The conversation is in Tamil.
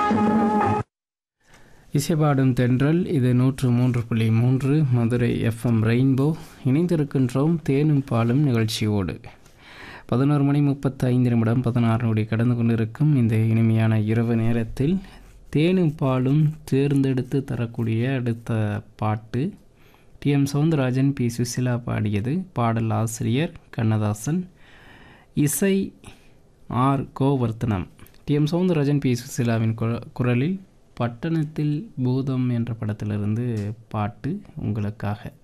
இசைபாடும் தென்றல் இது நூற்று மூன்று புள்ளி மூன்று மதுரை எஃப்எம் ரெயின்போ இணைந்திருக்கின்றோம் தேனும் பாலும் நிகழ்ச்சியோடு பதினோரு மணி முப்பத்தி ஐந்து நிமிடம் பதினாறு நொடி கடந்து கொண்டிருக்கும் இந்த இனிமையான இரவு நேரத்தில் தேனும் பாலும் தேர்ந்தெடுத்து தரக்கூடிய அடுத்த பாட்டு T M Soundararajan P Susheela பாடியது பாடல் ஆசிரியர் கண்ணதாசன் இசை R Govardhanam T M Soundararajan P சுசிலாவின் குர- குரலில் பட்டணத்தில் பூதம் என்ற படத்திலிருந்து பாட்டு உங்களுக்காக